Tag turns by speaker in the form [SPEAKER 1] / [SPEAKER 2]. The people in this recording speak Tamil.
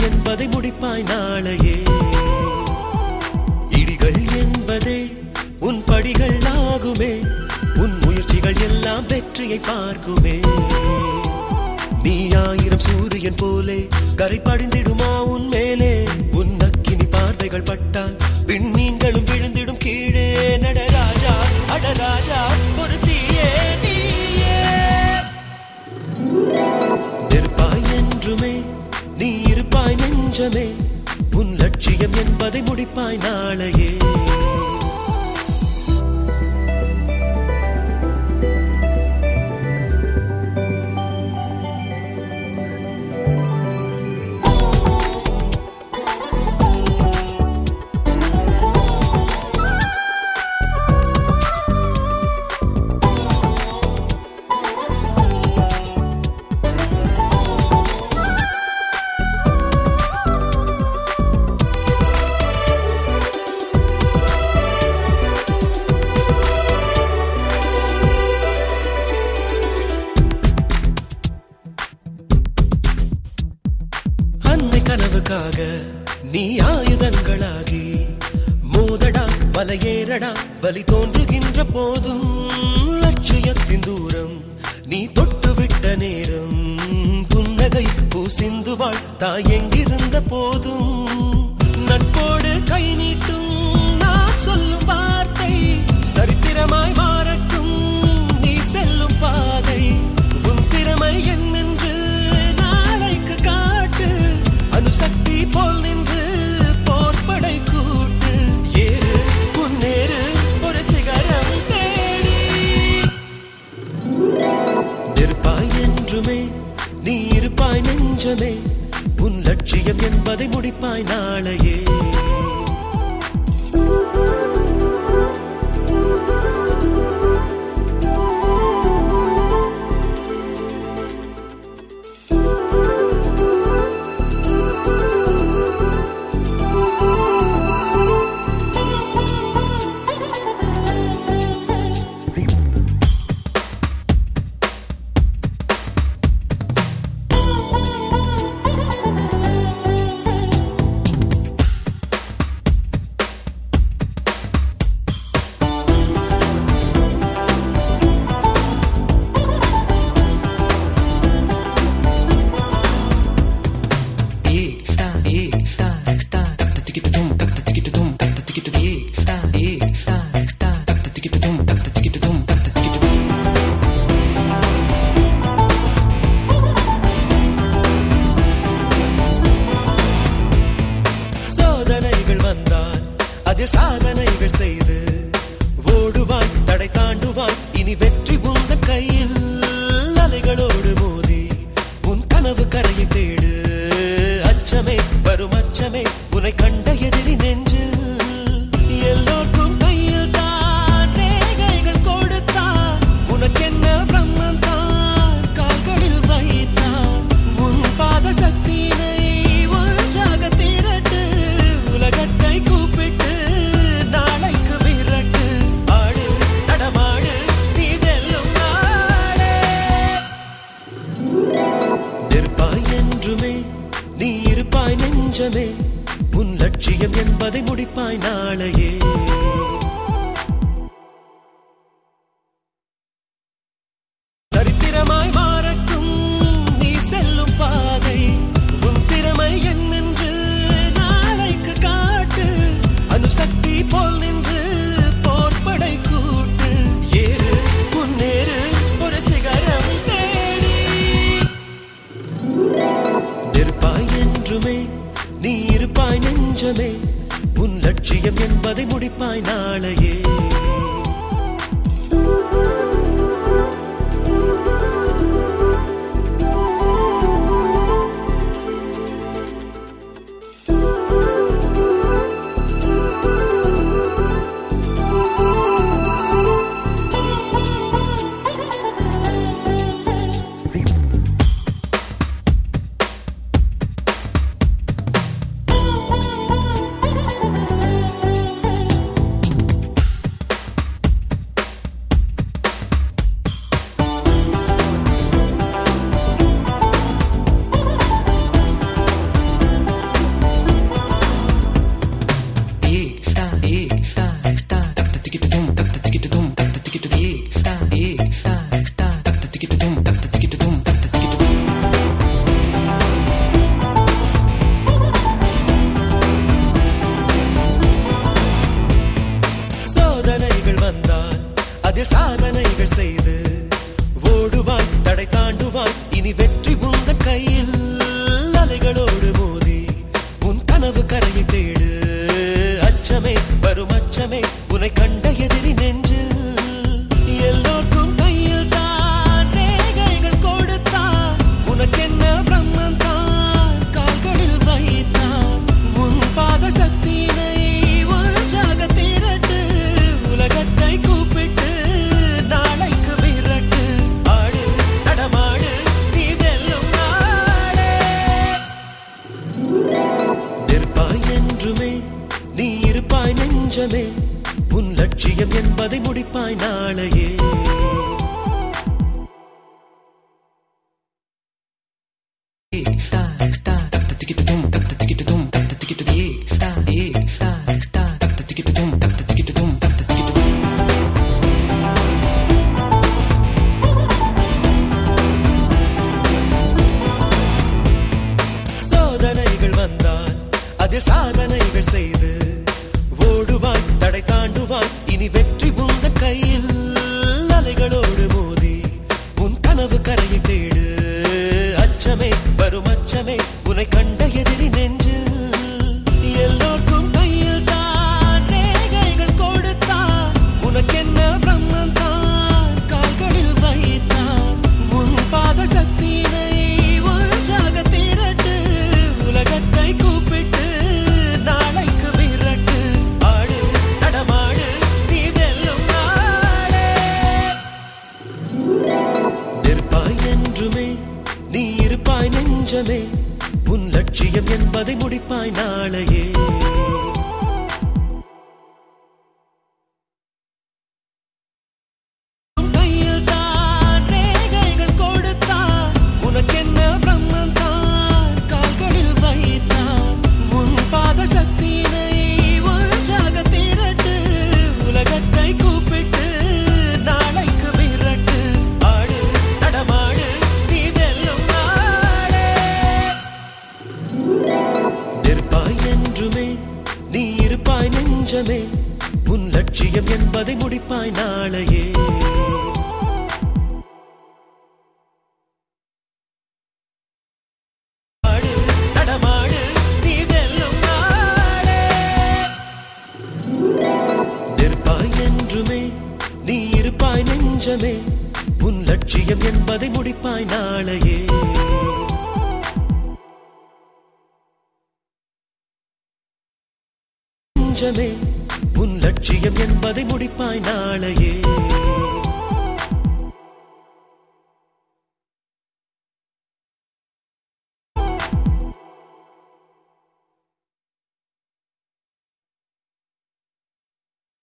[SPEAKER 1] என்பதை முடிப்பாய் நாளையே இடிகள் என்பதே உன் படிகள் ஆகுமே உன் முயற்சிகள் எல்லாம் வெற்றியை பார்க்குமே நீ ஆயிரம் சூரியன் போலே கரை படிந்திடுமா உன் மேலே உன் அக்கினி பார்வைகள் பட்டால் விண்மீன்களும் விழுந்திடும் கீழே நடராஜா அடராஜா ஒரு தீயே நீயே இருப்பாய் என்றுமே நீ இருப்பாய் நெஞ்சமே உன் லட்சியம் என்பதை முடிப்பாய் நாளையே அன்னை கனவுக்காக நீ ஆயுதங்களாகி மோதடா மலையேறடா வலி தோன்றுகின்ற போதும் லட்சியத்தின் தூரம் நீ தொட்டுவிட்ட நேரம் புன்னகை பூசிந்துவாள் தாய் எங்கிருந்த போதும் நட்போடு கை நீட்டும் நான் சொல்லும் வார்த்தை சரித்திரமாய் மாறட்டும் நீ செல்லும் பாதை உன் திறமை என்னென்று நாளைக்கு காட்டு அணுசக்தி போல் நின்று போர்ப்படை கூட்டு ஏறு முன்னேறு ஒரு சிகரம் தேடி இருப்பாய் என்றுமே நீ இருப்பாய் நெஞ்சமே உன் லட்சியம் என்பதை முடிப்பாய் நாளையே சோதனைகள் வந்தால் அதில் சாதனைகள் செய்து ஓடுவாய் தடை தாண்டுவாய் இனி வெற்றி உந்தன் கையில் அலைகளோடு மோதி உன் கனவு கரையை தேடு அச்சமே வரும் அச்சமே உன்னை கண்ட எதிரி நெஞ்சில் எல்லோர்க்கும் கையில் தான் ரேகைகள் கொடுத்தான் உனக்கென்ன பிரம்மன் தான் கால்களில் வைத்தான் உன் பாத சக்தியினை ஒன்றாக திரட்டு உலகத்தை கூப்பிட்டு நாளைக்கு மிரட்டு ஆடு நடமாடு நீ வெல்லும் நாளே இருப்பாய் என்றுமே நீ இருப்பாய் நெஞ்சமே உன் லட்சியம் என்பதை முடிப்பாய் நாளையே சரித்திரமாய் மாறட்டும் நீ செல்லும் பாதை உன் திறமை என்னென்று நாளைக்கு காட்டு அணுசக்தி போல் நின்று போர்ப்படை கூட்டு ஏறு முன்னேறு ஒரு சிகரம் தேடி இருப்பாய் என்றுமே நீ இருப்பாய் நெஞ்சமே உன் லட்சியம் என்பதை முடிப்பாய் நாளையே நெஞ்சமே உன் லட்சியம் என்பதை முடிப்பாய் நாளையே சோதனைகள் வந்தால் அதில் சாதனைகள் செய்து ஓடுவாய் தடை தாண்டுவாய் இனி வெற்றி உந்தன் கையில் அலைகளோடு மோதி உன் கனவு கரையை தேடு அச்சமே வரும் அச்சமே உன்னை கண்ட எதிரி நெஞ்சில் எல்லோர்க்கும் கையில் தான் ரேகைகள் கொடுத்தான் உனக்கென்ன பிரம்மன் தான் கால்களில் வைத்தான் உன் பாத சக்தியினை ஒன்றாக திரட்டு உலகத்தை கூப்பிட்டு நாளைக்கு விரட்டு ஆடு நடமாடு நீ வெல்லும் நாளே நிற்பாய் என்றுமே நீ இருப்பாய் நெஞ்சமே உன் லட்சியம் என்பதை முடிப்பாய் நாளையே உன் கையில் தான் ரேகைகள் கொடுத்தான் உனக்கென்ன பிரம்மன் தான் கால்களில் வைத்தான் உன் பாத சக்தியினை ஒன்றாக திரட்டு உலகத்தை கூப்பிட்டு நாளைக்கு விரட்டு ஆடு நடமாடு நீ வெல்லும் நாளே நிற்பாய் என்றுமே நீ இருப்பாய் நெஞ்சமே உன் லட்சியம் என்பதை முடிப்பாய் நாளையே ஆடு, நடமாடு, நீ வெல்லும் நாளே. நிற்பாய் என்றுமே நீ இருப்பாய் நெஞ்சமே உன் லட்சியம் என்பதை முடிப்பாய் நாளையே நெஞ்சமே உன் லட்சியம் என்பதை முடிப்பாய் நாளையே